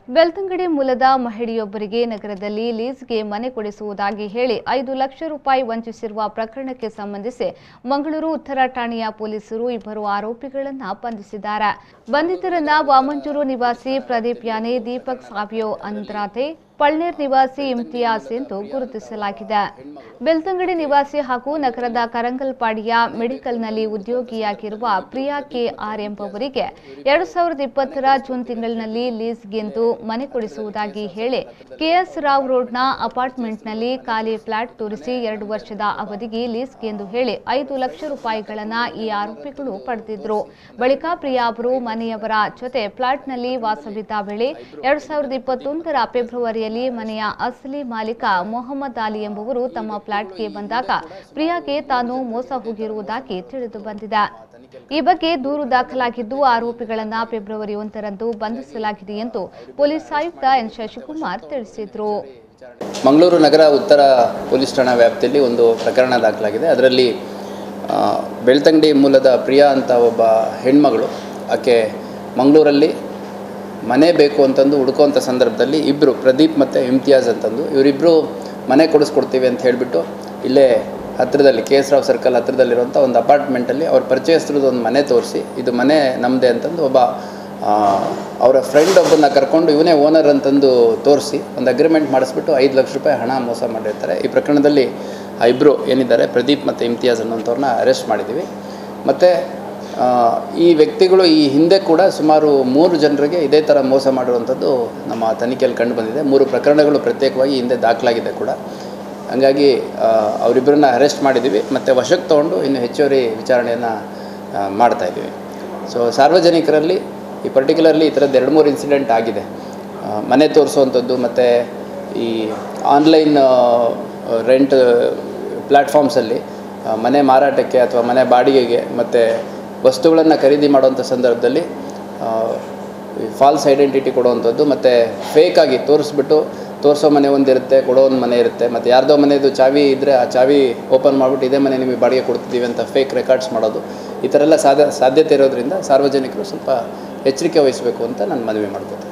ಬೆಳ್ತಂಗಡಿ ಮೂಲದ ಮಹಿಳೆಯೊಬ್ಬರಿಗೆ ನಗರದಲ್ಲಿ ಲೀಸ್ಗೆ ಮನೆ ಕೊಡಿಸುವುದಾಗಿ ಹೇಳಿ ಐದು ಲಕ್ಷ ರೂಪಾಯಿ ವಂಚಿಸಿರುವ ಪ್ರಕರಣಕ್ಕೆ ಸಂಬಂಧಿಸಿ ಮಂಗಳೂರು ಉತ್ತರ ಠಾಣೆಯ ಪೊಲೀಸರು ಇಬ್ಬರು ಆರೋಪಿಗಳನ್ನು ಬಂಧಿಸಿದ್ದಾರೆ ಬಂಧಿತರನ್ನ ವಾಮಂಜೂರು ನಿವಾಸಿ ಪ್ರದೀಪ್ ಯಾನೆ ದೀಪಕ್ ಸಾವಿಯೋ ಅಂದ್ರಾತೆ ಪಳ್ನೇರ್ ನಿವಾಸಿ ಇಮ್ತಿಯಾಸ್ ಎಂದು ಗುರುತಿಸಲಾಗಿದೆ ಬೆಳ್ತಂಗಡಿ ನಿವಾಸಿ ಹಾಗೂ ನಗರದ ಕರಂಗಲ್ಪಾಡಿಯ ಮೆಡಿಕಲ್ನಲ್ಲಿ ಉದ್ಯೋಗಿಯಾಗಿರುವ ಪ್ರಿಯಾ ಕೆ ಆರ್ ಎಂಬುವರಿಗೆ ಎರಡು ಸಾವಿರದ ಇಪ್ಪತ್ತರ ಜೂನ್ ತಿಂಗಳಿನಲ್ಲಿ ಲೀಸ್ಗೆಂದು ಮನೆ ಕೊಡಿಸುವುದಾಗಿ ಹೇಳಿ ಕೆಎಸ್ ರಾವ್ ರೋಡ್ನ ಅಪಾರ್ಟ್ಮೆಂಟ್ನಲ್ಲಿ ಖಾಲಿ ಫ್ಲಾಟ್ ತೋರಿಸಿ ಎರಡು ವರ್ಷದ ಅವಧಿಗೆ ಲೀಸ್ಗೆಂದು ಹೇಳಿ ಐದು ಲಕ್ಷ ರೂಪಾಯಿಗಳನ್ನ ಈ ಆರೋಪಿಗಳು ಪಡೆದಿದ್ರು ಬಳಿಕ ಪ್ರಿಯಾ ಅವರು ಮನೆಯವರ ಜೊತೆ ಫ್ಲಾಟ್ನಲ್ಲಿ ವಾಸವಿದ್ದ ವೇಳೆ ಎರಡು ಸಾವಿರದ ಇಪ್ಪತ್ತೊಂದರ ಫೆಬ್ರವರಿಯಲ್ಲಿ ಮನೆಯ ಅಸಲಿ ಮಾಲೀಕ ಮೊಹಮ್ಮದ್ ಅಲಿ ಎಂಬುವರು ತಮ್ಮ ಫ್ಲಾಟ್ಗೆ ಬಂದಾಗ ಪ್ರಿಯಾಗೆ ತಾನು ಮೋಸ ಹೋಗಿರುವುದಾಗಿ ತಿಳಿದು ಬಂದಿದೆ ಈ ಬಗ್ಗೆ ದೂರು ದಾಖಲಾಗಿದ್ದು ಆರೋಪಿಗಳನ್ನ ಫೆಬ್ರವರಿ ಒಂದರಂದು ಬಂಧಿಸಲಾಗಿದೆ ಎಂದು ಪೊಲೀಸ್ ಆಯುಕ್ತ ಎನ್ ಶಶಿಕುಮಾರ್ ತಿಳಿಸಿದರು ಮಂಗಳೂರು ನಗರ ಉತ್ತರ ಪೊಲೀಸ್ ಠಾಣಾ ವ್ಯಾಪ್ತಿಯಲ್ಲಿ ಒಂದು ಪ್ರಕರಣ ದಾಖಲಾಗಿದೆ ಅದರಲ್ಲಿ ಆ, ಬೆಳ್ತಂಗಡಿ ಮೂಲದ ಪ್ರಿಯಾ ಅಂತ ಒಬ್ಬ ಹೆಣ್ಮಗಳು ಆಕೆ ಮಂಗಳೂರಲ್ಲಿ ಮನೆ ಬೇಕು ಅಂತಂದು ಹುಡುಕುವಂಥ ಸಂದರ್ಭದಲ್ಲಿ ಇಬ್ಬರು ಪ್ರದೀಪ್ ಮತ್ತು ಇಮ್ತಿಯಾಜ್ ಅಂತಂದು ಇವರಿಬ್ಬರು ಮನೆ ಕೊಡಿಸ್ಕೊಡ್ತೀವಿ ಅಂತ ಹೇಳಿಬಿಟ್ಟು ಇಲ್ಲೇ ಹತ್ತಿರದಲ್ಲಿ ಕೆ ಎಸ್ ರಾವ್ ಸರ್ಕಲ್ ಹತ್ತಿರದಲ್ಲಿರುವಂಥ ಒಂದು ಅಪಾರ್ಟ್ಮೆಂಟಲ್ಲಿ ಅವ್ರ ಪರಿಚಯಸ್ಥರದ್ದು ಒಂದು ಮನೆ ತೋರಿಸಿ ಇದು ಮನೆ ನಮ್ಮದೇ ಅಂತಂದು ಒಬ್ಬ ಆ, ಅವರ ಫ್ರೆಂಡ್ ಒಬ್ಬನ್ನ ಕರ್ಕೊಂಡು ಇವನೇ ಓನರ್ ಅಂತಂದು ತೋರಿಸಿ ಒಂದು ಅಗ್ರಿಮೆಂಟ್ ಮಾಡಿಸ್ಬಿಟ್ಟು ಐದು ಲಕ್ಷ ರೂಪಾಯಿ ಹಣ ಮೋಸ ಮಾಡಿರ್ತಾರೆ ಈ ಪ್ರಕರಣದಲ್ಲಿ ಆ ಇಬ್ಬರು ಏನಿದ್ದಾರೆ ಪ್ರದೀಪ್ ಮತ್ತು ಇಮ್ತಿಯಾಜ್ ಅನ್ನೋಂಥವ್ರನ್ನ ಅರೆಸ್ಟ್ ಮಾಡಿದ್ದೀವಿ ಮತ್ತು ಈ ವ್ಯಕ್ತಿಗಳು ಈ ಹಿಂದೆ ಕೂಡ ಸುಮಾರು ಮೂರು ಜನರಿಗೆ ಇದೇ ಥರ ಮೋಸ ಮಾಡಿರುವಂಥದ್ದು ನಮ್ಮ ತನಿಖೆಯಲ್ಲಿ ಕಂಡು ಬಂದಿದೆ ಮೂರು ಪ್ರಕರಣಗಳು ಪ್ರತ್ಯೇಕವಾಗಿ ಹಿಂದೆ ದಾಖಲಾಗಿದೆ ಕೂಡ ಹಂಗಾಗಿ ಅವರಿಬ್ಬರನ್ನ ಅರೆಸ್ಟ್ ಮಾಡಿದ್ದೀವಿ ಮತ್ತು ವಶಕ್ಕೆ ತೊಗೊಂಡು ಇನ್ನು ಹೆಚ್ಚುವರಿ ವಿಚಾರಣೆಯನ್ನು ಮಾಡ್ತಾ ಇದ್ದೀವಿ ಸೊ ಸಾರ್ವಜನಿಕರಲ್ಲಿ ಈ ಪರ್ಟಿಕ್ಯುಲರ್ಲಿ ಈ ಥರದ್ದು ಎರಡು ಮೂರು ಇನ್ಸಿಡೆಂಟ್ ಆಗಿದೆ ಆ, ಮನೆ ತೋರಿಸುವಂಥದ್ದು ಮತ್ತು ಈ ಆನ್ಲೈನ್ ರೆಂಟ್ ಪ್ಲ್ಯಾಟ್ಫಾರ್ಮ್ಸಲ್ಲಿ ಆ, ಮನೆ ಮಾರಾಟಕ್ಕೆ ಅಥವಾ ಮನೆ ಬಾಡಿಗೆಗೆ ಮತ್ತು ವಸ್ತುಗಳನ್ನು ಖರೀದಿ ಮಾಡುವಂಥ ಸಂದರ್ಭದಲ್ಲಿ ಫಾಲ್ಸ್ ಐಡೆಂಟಿಟಿ ಕೊಡುವಂಥದ್ದು ಮತ್ತು ಫೇಕಾಗಿ ತೋರಿಸ್ಬಿಟ್ಟು ತೋರಿಸೋ ಮನೆ ಒಂದಿರುತ್ತೆ ಕೊಡೋ ಒಂದು ಮನೆ ಇರುತ್ತೆ ಮತ್ತು ಯಾರ್ದೋ ಮನೆಯದು ಚಾವಿ ಇದ್ದರೆ ಆ ಚಾವಿ ಓಪನ್ ಮಾಡಿಬಿಟ್ಟು ಇದೇ ಮನೆ ನಿಮಗೆ ಬಾಡಿಗೆ ಕೊಡ್ತಿದ್ದೀವಿ ಅಂತ ಫೇಕ್ ರೆಕಾರ್ಡ್ಸ್ ಮಾಡೋದು ಈ ಥರ ಎಲ್ಲ ಸಾಧ್ಯ ಸಾಧ್ಯತೆ ಇರೋದ್ರಿಂದ ಸಾರ್ವಜನಿಕರು ಸ್ವಲ್ಪ ಎಚ್ಚರಿಕೆ ವಹಿಸಬೇಕು ಅಂತ ನಾನು ಮನವಿ ಮಾಡ್ಕೊತೀನಿ